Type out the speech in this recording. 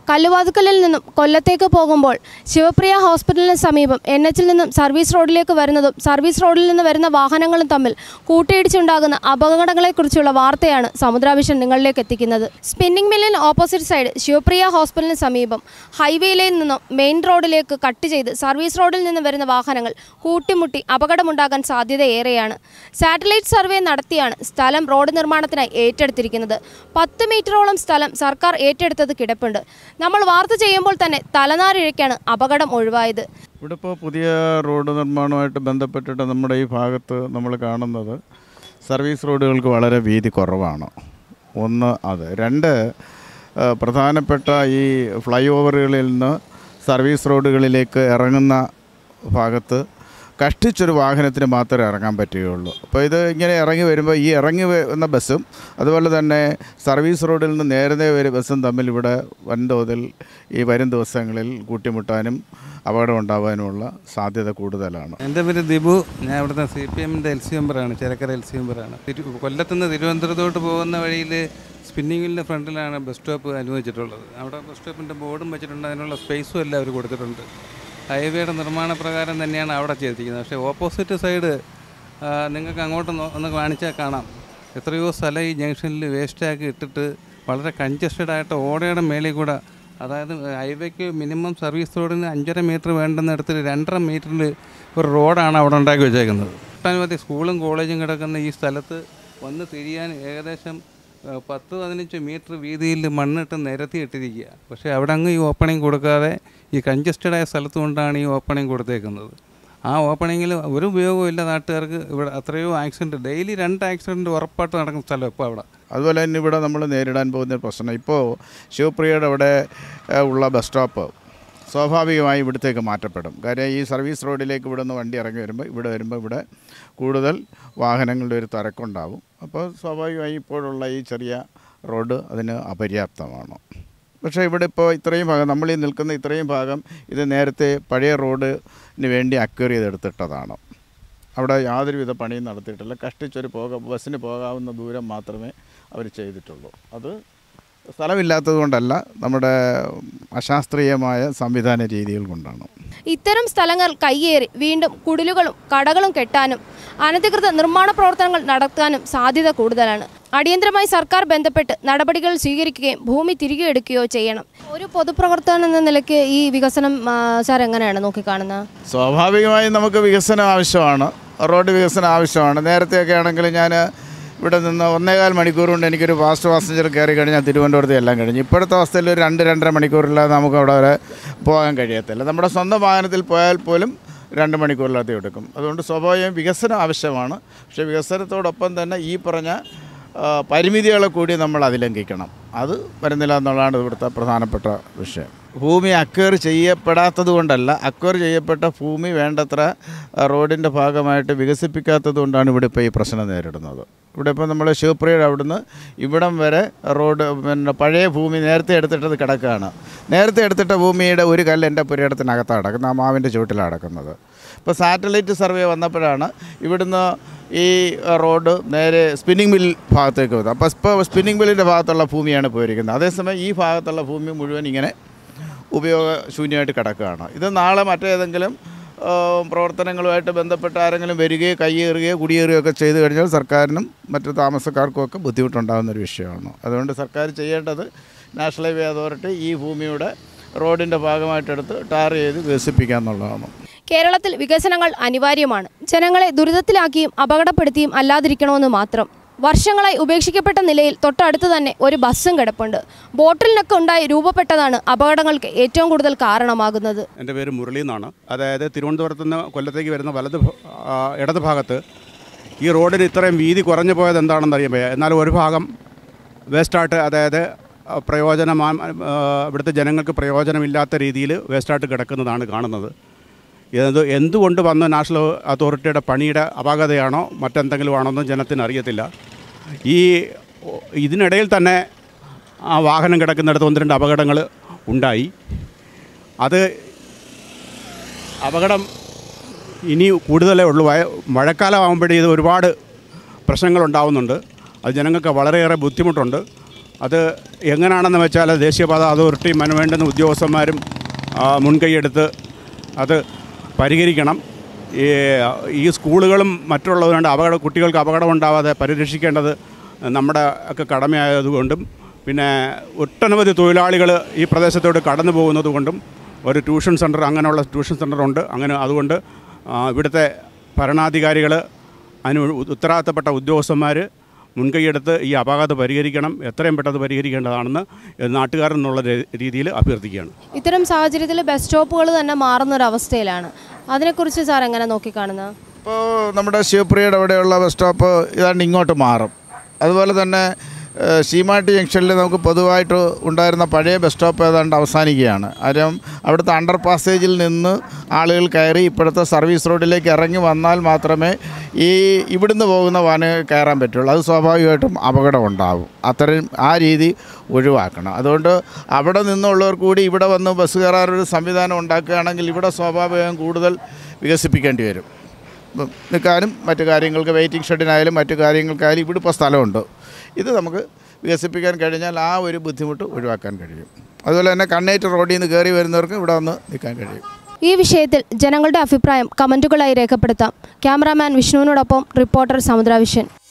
കല്ലുവാതുക്കലിൽ നിന്നും കൊല്ലത്തേക്ക് പോകുമ്പോൾ ശിവപ്രിയ ഹോസ്പിറ്റലിന് സമീപം എൻ എച്ചിൽ നിന്നും സർവീസ് റോഡിലേക്ക് വരുന്നതും സർവീസ് റോഡിൽ നിന്ന് വരുന്ന വാഹനങ്ങളും തമ്മിൽ കൂട്ടിയിടിച്ചുണ്ടാകുന്ന അപകടങ്ങളെക്കുറിച്ചുള്ള വാർത്തയാണ് സമുദ്രാവിഷൻ നിങ്ങളിലേക്ക് എത്തിക്കുന്നത് സ്പിന്നിംഗ് മില്ലിന് ഓപ്പോസിറ്റ് സൈഡ് ശിവപ്രിയ ഹോസ്പിറ്റലിന് സമീപം ഹൈവേയിൽ നിന്നും മെയിൻ റോഡിലേക്ക് കട്ട് ചെയ്ത് സർവീസ് റോഡിൽ നിന്ന് വരുന്ന വാഹനങ്ങൾ കൂട്ടിമുട്ടി അപകടമുണ്ടാകാൻ സാധ്യതയേറെയാണ് സാറ്റലൈറ്റ് സർവേ നടത്തിയാണ് സ്ഥലം റോഡ് നിർമ്മാണത്തിനായി ഏറ്റെടുത്തിരിക്കുന്നത് പത്ത് മീറ്ററോളം സ്ഥലം സർക്കാർ ഏറ്റെടുത്തത് കിടപ്പുണ്ട് നമ്മൾ വാർത്ത ചെയ്യുമ്പോൾ തന്നെ തലനാരിഴയ്ക്കാണ് അപകടം ഒഴിവായത് ഇവിടെ ഇപ്പോൾ പുതിയ റോഡ് നിർമ്മാണവുമായിട്ട് ബന്ധപ്പെട്ടിട്ട് നമ്മുടെ ഈ ഭാഗത്ത് നമ്മൾ കാണുന്നത് സർവീസ് റോഡുകൾക്ക് വളരെ വീതി കുറവാണ് ഒന്ന് അത് രണ്ട് ആ, പ്രധാനപ്പെട്ട ഈ ഫ്ലൈ ഓവറുകളിൽ നിന്ന് സർവീസ് റോഡുകളിലേക്ക് ഇറങ്ങുന്ന ഭാഗത്ത് കഷ്ടിച്ചൊരു വാഹനത്തിന് മാത്രമേ ഇറങ്ങാൻ പറ്റുകയുള്ളൂ അപ്പോൾ ഇത് ഇങ്ങനെ ഇറങ്ങി വരുമ്പോൾ ഈ ഇറങ്ങി വരുന്ന ബസ്സും അതുപോലെ തന്നെ സർവീസ് റോഡിൽ നിന്ന് നേരത്തെ ഒരു ബസ്സും തമ്മിൽ ഇവിടെ വൻതോതിൽ ഈ വരും ദിവസങ്ങളിൽ കൂട്ടിമുട്ടാനും അപകടം ഉണ്ടാകാനുമുള്ള സാധ്യത കൂടുതലാണ് എൻ്റെ പേര് ദിബു ഞാൻ ഇവിടുത്തെ സി പി എമ്മിൻ്റെ എൽ സി മെമ്പറാണ് ചേലക്കര എൽ സി മെമ്പറാണ് തിരു കൊല്ലത്തുനിന്ന് തിരുവനന്തപുരത്തോട്ട് പോകുന്ന വഴിയിൽ സ്പിന്നിംഗ് മില്ലിൻ്റെ ഫ്രണ്ടിലാണ് ബസ് സ്റ്റോപ്പ് അനുവദിച്ചിട്ടുള്ളത് അവിടെ ബസ് സ്റ്റോപ്പിൻ്റെ ബോർഡും വെച്ചിട്ടുണ്ട് അതിനുള്ള സ്പേസും എല്ലാം അവർ കൊടുത്തിട്ടുണ്ട് ഹൈവേയുടെ നിർമ്മാണ പ്രകാരം തന്നെയാണ് അവിടെ ചെയ്തിരിക്കുന്നത് പക്ഷേ ഓപ്പോസിറ്റ് സൈഡ് നിങ്ങൾക്ക് അങ്ങോട്ട് നോ- ഒന്ന് കാണിച്ചാൽ കാണാം എത്രയോ സ്ഥലം ഈ ജംഗ്ഷനിൽ വേസ്റ്റാക്കി ഇട്ടിട്ട് വളരെ കൺജസ്റ്റഡ് ആയിട്ട് ഓടയുടെ മേളിൽ കൂടെ അതായത് ഹൈവേക്ക് മിനിമം സർവീസ് റോഡിന് അഞ്ചര മീറ്റർ വേണ്ടുന്നിടത്തിൽ രണ്ടര മീറ്ററിൽ ഒരു റോഡാണ് അവിടെ ഉണ്ടാക്കി വെച്ചേക്കുന്നത് ഒട്ടനവധി സ്കൂളും കോളേജും കിടക്കുന്ന ഈ സ്ഥലത്ത് വന്ന് തിരിയാൻ ഏകദേശം ആ, പത്ത് പതിനഞ്ച് മീറ്റർ വീതിയിൽ മണ്ണിട്ട് നിരത്തി ഇട്ടിരിക്കുക പക്ഷേ അവിടെ അങ്ങ് ഈ ഓപ്പണിംഗ് കൊടുക്കാതെ ഈ കൺജസ്റ്റഡ് ആയ സ്ഥലത്ത് കൊണ്ടാണ് ഈ ഓപ്പണിംഗ് കൊടുത്തേക്കുന്നത് ആ ഓപ്പണിങ്ങിൽ ഒരു ഉപയോഗവും ഇല്ല നാട്ടുകാർക്ക് ഇവിടെ അത്രയോ ആക്സിഡൻറ്റ് ഡെയിലി രണ്ട് ആക്സിഡൻറ്റ് ഉറപ്പായിട്ട് നടക്കുന്ന സ്ഥലം ഇപ്പോൾ അവിടെ അതുപോലെ തന്നെ ഇവിടെ നമ്മൾ നേരിടാൻ പോകുന്ന പ്രശ്നം ഇപ്പോൾ ശിവപ്രിയയുടെ അവിടെ ഏഹ്, ഉള്ള ബസ് സ്റ്റോപ്പ് സ്വാഭാവികമായി ഇവിടത്തേക്ക് മാറ്റപ്പെടും കാര്യം ഈ സർവീസ് റോഡിലേക്ക് ഇവിടെ നിന്ന് വണ്ടി ഇറങ്ങി വരുമ്പോൾ ഇവിടെ വരുമ്പോൾ ഇവിടെ കൂടുതൽ വാഹനങ്ങളുടെ ഒരു തിരക്കുണ്ടാവും അപ്പോൾ സ്വാഭാവികമായി ഇപ്പോഴുള്ള ഈ ചെറിയ റോഡ് അതിന് അപര്യാപ്തമാണ് പക്ഷേ ഇവിടെ ഇപ്പോൾ ഇത്രയും ഭാഗം നമ്മൾ ഈ നിൽക്കുന്ന ഇത്രയും ഭാഗം ഇത് നേരത്തെ പഴയ റോഡിന് വേണ്ടി അക്വയർ ചെയ്തെടുത്തിട്ടതാണ് അവിടെ യാതൊരുവിധ പണിയും നടത്തിയിട്ടില്ല കഷ്ടിച്ചൊരു പോക ബസ്സിന് പോകാവുന്ന ദൂരം മാത്രമേ അവർ ചെയ്തിട്ടുള്ളൂ അത് സ്ഥലമില്ലാത്തത് കൊണ്ടല്ല നമ്മുടെ അശാസ്ത്രീയമായ സംവിധാന രീതികൾ കൊണ്ടാണ് ഇത്തരം സ്ഥലങ്ങൾ കയ്യേറി വീണ്ടും കുടിലുകളും കടകളും കെട്ടാനും അനധികൃത നിർമ്മാണ പ്രവർത്തനങ്ങൾ നടത്താനും സാധ്യത കൂടുതലാണ് അടിയന്തരമായി സർക്കാർ ബന്ധപ്പെട്ട് നടപടികൾ സ്വീകരിക്കുകയും ഭൂമി തിരികെ എടുക്കുകയോ ചെയ്യണം ഒരു പൊതുപ്രവർത്തകൻ എന്ന നിലയ്ക്ക് ഈ വികസനം ആ, സാർ എങ്ങനെയാണ് നോക്കിക്കാണുന്നത് സ്വാഭാവികമായും നമുക്ക് വികസനം ആവശ്യമാണ് റോഡ് വികസനം ആവശ്യമാണ് നേരത്തെയൊക്കെ ആണെങ്കിൽ ഞാൻ ഇവിടെ നിന്ന് ഒന്നേകാൽ മണിക്കൂർ കൊണ്ട് എനിക്കൊരു ഫാസ്റ്റ് പാസഞ്ചർ കയറി കഴിഞ്ഞാൽ തിരുവനന്തപുരത്ത് എല്ലാം കഴിഞ്ഞു ഇപ്പോഴത്തെ അവസ്ഥയിൽ ഒരു രണ്ട് രണ്ടര മണിക്കൂറില്ലാതെ നമുക്ക് അവിടെ വരെ പോകാൻ കഴിയത്തില്ല നമ്മുടെ സ്വന്തം വാഹനത്തിൽ പോയാൽ പോലും രണ്ട് മണിക്കൂറിലധികം എടുക്കും അതുകൊണ്ട് സ്വാഭാവികം വികസനം ആവശ്യമാണ് പക്ഷേ വികസനത്തോടൊപ്പം തന്നെ ഈ പറഞ്ഞ ആ, പരിമിതികളെ കൂടി നമ്മൾ അതിലംഘിക്കണം അത് വരുന്നില്ല എന്നുള്ളതാണ് ഇവിടുത്തെ പ്രധാനപ്പെട്ട വിഷയം ഭൂമി അക്വയർ ചെയ്യപ്പെടാത്തത് കൊണ്ടല്ല അക്വയർ ചെയ്യപ്പെട്ട ഭൂമി വേണ്ടത്ര ആ, റോഡിൻ്റെ ഭാഗമായിട്ട് വികസിപ്പിക്കാത്തത് കൊണ്ടാണ് ഇവിടെ ഇപ്പോൾ ഈ പ്രശ്നം നേരിടുന്നത് ഇവിടെ ഇപ്പോൾ നമ്മൾ ശിവപ്രിയയുടെ അവിടുന്ന് ഇവിടം വരെ റോഡ് പിന്നെ പഴയ ഭൂമി നേരത്തെ എടുത്തിട്ടത് കിടക്കുകയാണ് നേരത്തെ എടുത്തിട്ട ഭൂമിയുടെ ഒരു കല്ല് എൻ്റെ പുരയിടത്തിനകത്താണ് കിടക്കുന്നത് ആ മാവിൻ്റെ ചുവട്ടിലാണ് കിടക്കുന്നത് ഇപ്പോൾ സാറ്റലൈറ്റ് സർവേ വന്നപ്പോഴാണ് ഇവിടുന്ന് ഈ റോഡ് നേരെ സ്പിന്നിങ് മിൽ ഭാഗത്തേക്ക് വരുന്നത് അപ്പോൾ ഇപ്പോൾ സ്പിന്നിങ് മില്ലിൻ്റെ ഭാഗത്തുള്ള ഭൂമിയാണ് പോയിരിക്കുന്നത് അതേസമയം ഈ ഭാഗത്തുള്ള ഭൂമി മുഴുവൻ ഇങ്ങനെ ഉപയോഗശൂന്യമായിട്ട് കിടക്കുകയാണ് ഇത് നാളെ മറ്റേതെങ്കിലും ആ, പ്രവർത്തനങ്ങളുമായിട്ട് ബന്ധപ്പെട്ട് ആരെങ്കിലും വരികയോ കയ്യേറുകയോ കുടിയേറുകയോ ഒക്കെ ചെയ്തു കഴിഞ്ഞാൽ സർക്കാരിനും മറ്റു താമസക്കാർക്കും ഒക്കെ ബുദ്ധിമുട്ടുണ്ടാകുന്ന ഒരു വിഷയമാണ് അതുകൊണ്ട് സർക്കാർ ചെയ്യേണ്ടത് നാഷണൽ ഹൈവേ അതോറിറ്റി ഈ ഭൂമിയുടെ റോഡിൻ്റെ ഭാഗമായിട്ടെടുത്ത് ടാർ ചെയ്ത് വികസിപ്പിക്കുക എന്നുള്ളതാണ് കേരളത്തിൽ വികസനങ്ങൾ അനിവാര്യമാണ് ജനങ്ങളെ ദുരിതത്തിലാക്കിയും അപകടപ്പെടുത്തിയും അല്ലാതിരിക്കണമെന്ന് മാത്രം വർഷങ്ങളായി ഉപേക്ഷിക്കപ്പെട്ട നിലയിൽ തൊട്ടടുത്ത് തന്നെ ഒരു ബസ്സും കിടപ്പുണ്ട് ബോട്ടിലിനൊക്കെ ഉണ്ടായി രൂപപ്പെട്ടതാണ് അപകടങ്ങൾക്ക് ഏറ്റവും കൂടുതൽ കാരണമാകുന്നത് എൻ്റെ പേര് മുരളി എന്നാണ് അതായത് തിരുവനന്തപുരത്ത് നിന്ന് കൊല്ലത്തേക്ക് വരുന്ന വലത് ഭ- ആ, ഇടത് ഭാഗത്ത് ഈ റോഡിന് ഇത്രയും വീതി കുറഞ്ഞു പോയത് എന്താണെന്ന് അറിയാൻ വയ്യ എന്നാൽ ഒരു ഭാഗം വേസ്റ്റായിട്ട് അതായത് ആ, പ്രയോജനമാ ആ, ഇവിടുത്തെ ജനങ്ങൾക്ക് പ്രയോജനമില്ലാത്ത രീതിയിൽ വേസ്റ്റായിട്ട് കിടക്കുന്നതാണ് കാണുന്നത് ഇത് എന്തുകൊണ്ട് വന്ന നാഷണൽ അതോറിറ്റിയുടെ പണിയുടെ അപാകതയാണോ മറ്റെന്തെങ്കിലും ആണോ എന്ന് ജനത്തിന് അറിയത്തില്ല ഈ ഇതിനിടയിൽ തന്നെ ആ വാഹനം കിടക്കുന്നിടത്ത് ഒന്ന് രണ്ട് അപകടങ്ങൾ ഉണ്ടായി അത് അപകടം ഇനി കൂടുതലേ ഉള്ളൂ വയ- മഴക്കാലം ആകുമ്പോഴേ ഇത് ഒരുപാട് പ്രശ്നങ്ങളുണ്ടാവുന്നുണ്ട് അത് ജനങ്ങൾക്ക് വളരെയേറെ ബുദ്ധിമുട്ടുണ്ട് അത് എങ്ങനെയാണെന്ന് വെച്ചാൽ ദേശീയപാത അതോറിറ്റിയും അതിന് വേണ്ടുന്ന ഉദ്യോഗസ്ഥന്മാരും ആ, മുൻകൈയെടുത്ത് അത് പരിഹരിക്കണം ഈ ഈ സ്കൂളുകളും മറ്റുള്ളതുകൊണ്ട് അപകട കുട്ടികൾക്ക് അപകടം ഉണ്ടാവാതെ പരിരക്ഷിക്കേണ്ടത് നമ്മുടെ ഒക്കെ കടമയായതുകൊണ്ടും പിന്നെ ഒട്ടനവധി തൊഴിലാളികൾ ഈ പ്രദേശത്തോട് കടന്നു പോകുന്നത് കൊണ്ടും ഒരു ട്യൂഷൻ സെൻറ്റർ അങ്ങനെയുള്ള ട്യൂഷൻ സെൻറ്റർ ഉണ്ട് അങ്ങനെ അതുകൊണ്ട് ആ, ഇവിടുത്തെ ഭരണാധികാരികൾ അതിന് ഉത്തരവാദിത്തപ്പെട്ട ഉദ്യോഗസ്ഥന്മാർ മുൻകൈയെടുത്ത് ഈ അപകടം പരിഹരിക്കണം എത്രയും പെട്ടെന്ന് പരിഹരിക്കേണ്ടതാണെന്ന് നാട്ടുകാരെന്നുള്ള രീതിയിൽ അഭ്യർത്ഥിക്കുകയാണ് ഇത്തരം സാഹചര്യത്തിൽ ബസ് സ്റ്റോപ്പുകൾ തന്നെ മാറുന്നൊരവസ്ഥയിലാണ് അതിനെക്കുറിച്ച് സാർ എങ്ങനെ നോക്കിക്കാണുന്നത് ഇപ്പോൾ നമ്മുടെ ശിവപ്രിയയുടെ അവിടെയുള്ള ബസ് സ്റ്റോപ്പ് ഏതാണ്ട് ഇങ്ങോട്ട് മാറും അതുപോലെ തന്നെ ഏഹ്, ശീമാട്ടി ജംഗ്ഷനിൽ നമുക്ക് പൊതുവായിട്ട് ഉണ്ടായിരുന്ന പഴയ ബസ് സ്റ്റോപ്പ് ഏതാണ്ട് അവസാനിക്കുകയാണ് കാര്യം അവിടുത്തെ അണ്ടർ പാസേജിൽ നിന്ന് ആളുകൾ കയറി ഇപ്പോഴത്തെ സർവീസ് റോഡിലേക്ക് ഇറങ്ങി വന്നാൽ മാത്രമേ ഈ ഇവിടുന്ന് പോകുന്ന വാഹനം കയറാൻ പറ്റുള്ളൂ അത് സ്വാഭാവികമായിട്ടും അപകടം ഉണ്ടാവും അത്രയും ആ രീതി ഒഴിവാക്കണം അതുകൊണ്ട് അവിടെ നിന്നുള്ളവർ കൂടി ഇവിടെ വന്ന് ബസ് കയറാനൊരു സംവിധാനം ഉണ്ടാക്കുകയാണെങ്കിൽ ഇവിടെ സ്വാഭാവികം കൂടുതൽ വികസിപ്പിക്കേണ്ടി വരും ഇപ്പം നിൽക്കാനും മറ്റു കാര്യങ്ങൾക്ക് വെയിറ്റിംഗ് ഷെഡിനായാലും മറ്റു കാര്യങ്ങൾക്കായാലും ഇവിടെ ഇപ്പോൾ സ്ഥലമുണ്ട് ഇത് നമുക്ക് വികസിപ്പിക്കാൻ കഴിഞ്ഞാൽ ആ ഒരു ബുദ്ധിമുട്ട് ഒഴിവാക്കാൻ കഴിയും അതുപോലെ തന്നെ കണ്ണേറ്റ് റോഡിൽ നിന്ന് കയറി വരുന്നവർക്ക് ഇവിടെ വന്ന് നിൽക്കാൻ കഴിയും ഈ വിഷയത്തിൽ ജനങ്ങളുടെ അഭിപ്രായം കമൻറ്റുകളായി രേഖപ്പെടുത്താം ക്യാമറാമാൻ വിഷ്ണുവിനോടൊപ്പം റിപ്പോർട്ടർ സമുദ്ര വിഷൻ